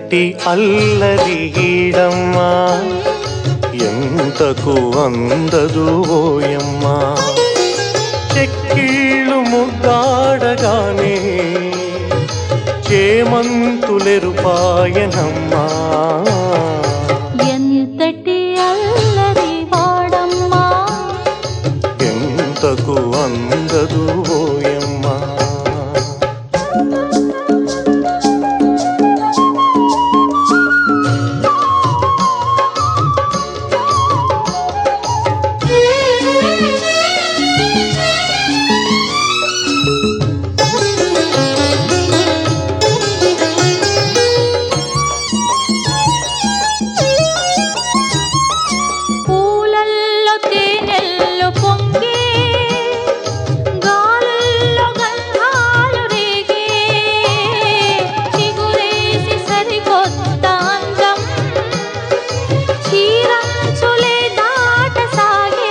ఎంతటి అల్లరి ఈడమ్మా ఎంతకు అందదు ఓయమ్మా చెక్కిళ్ళు ముద్దాడగానే చేమంతులెరుపాయనమ్మా ఎంతటి అల్లరి వాడమ్మా ఎంతకు అందదు ఓయమ్మా పూలల్లో తేనెల్లో పొంగే గాలుల్లో గంధాలు రేగే చిగురేసి సరికొత్త అందం చీరంచులే దాటసాగే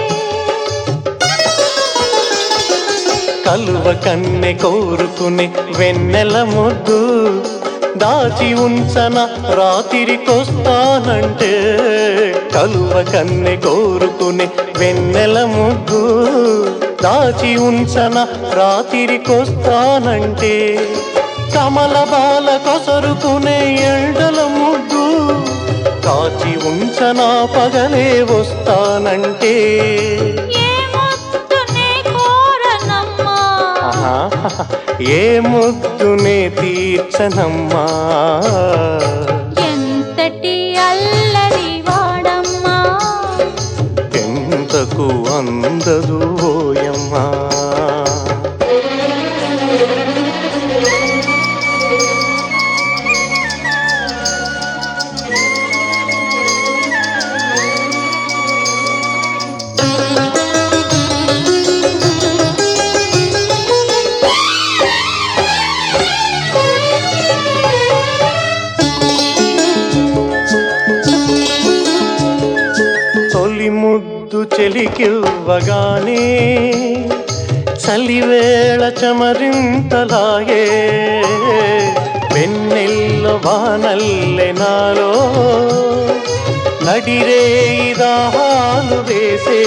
కలువ కన్నె కోరుకునే వెన్నెల ముద్దు దాచి ఉంచన రాత్రికొస్తానంటే కలువ కన్నె కోరుకునే వెన్నెల ముద్దు దాచి ఉంచన రాత్రికొస్తానంటే కమల బాల కొసరుకునే ఎండల ముద్దు కాచి ఉంచన పగలే వస్తానంటే ఏ ముద్దునే కోరనమ్మా ఆహా, ఏ ముద్దునే తీర్చనమ్మా ఎంతటి అల్లరి వాడమ్మా ఎంతకు అందదు ఓయమ్మా తొలి ముద్దు చెలికివ్వగానే చలివేళ చమరింతలాయే వెన్నెల్ల వానల్లె నాలో నడిరే దాహాలు వేసే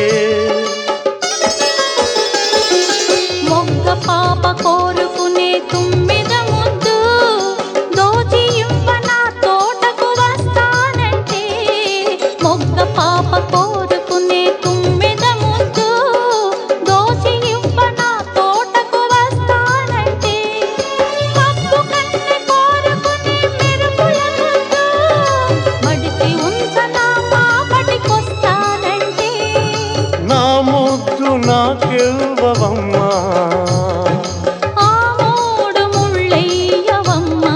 మొగ్గ పాప కోరుకునే తుమ్మిద ముద్దు దోచి ఇవ్వన తోటకు వస్తానంటే మొగ్గ పాప కోరుకునే తుమ్మిద ముద్దు దోచి ఇవ్వన తోటకు వస్తానంటే మబ్బు కన్నె కోరుకునే మెరుపుల ముద్దు మడిచి ఉంచన మాపటికొస్తానంటే నా ముద్దు నాకెవ్వవమ్మా ఆ మూడు ముళ్ళయ్యవమ్మా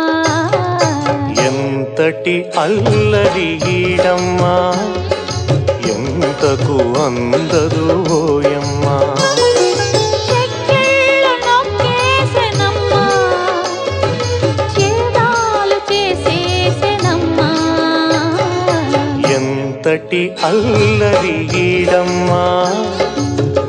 ఎంతటి అల్లరి ఈడమ్మా ఎంతకు అందదు ఓయమ్మా చెక్కిళ్ళు నొక్కేసెనమ్మా చేదాలు చేసేసెనమ్మా ఎంతటి అల్లరి ఈడమ్మా